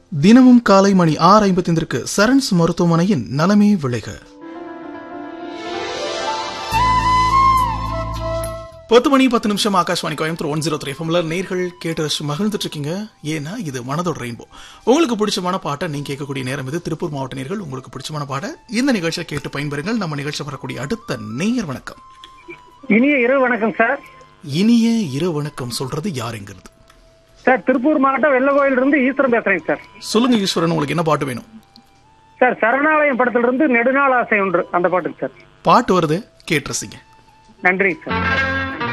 தினமும் காலை மணி ஆறு ஐம்பத்தைந்திற்கு சரண்ஸ் மருத்துவமனையின் நலமே விளைக பத்து மணி பத்து நிமிஷம் Akashvani Coimbatore one zero three எஃப்எம்ல நேர்கள் கேட்டு ரசிச்சு மகிழ்ந்துட்டு இருக்கீங்க ஏன்னா இது மனதோட ரெயின்போ உங்களுக்கு பிடிச்சமான பாட்டை நீங்க கேட்கக்கூடிய நேரம் இது திருப்பூர் மாவட்ட நேர்கள் உங்களுக்கு பிடிச்சமான பாட்டை இந்த நிகழ்ச்சியை கேட்டு பயன்பெறுங்கள் நம்ம நிகழ்ச்சி வரக்கூடிய அடுத்த நேயர் வணக்கம் இனிய இரவு வணக்கம் சார் இனிய இரு வணக்கம் சொல்றது யாருங்கிறது சார் திருப்பூர் மாவட்டம் வெள்ளகோயில் இருந்து ஈஸ்வரன் பேசுறேங்க சார் சொல்லுங்க ஈஸ்வரன் உங்களுக்கு என்ன பாட்டு வேணும் சார் சரணாலயம் படத்துல இருந்து நெடுநாள் ஆசை ஒன்று அந்த பாட்டுக்கு சார் பாட்டு வருது கேட்டு ரசிங்க நன்றி சார்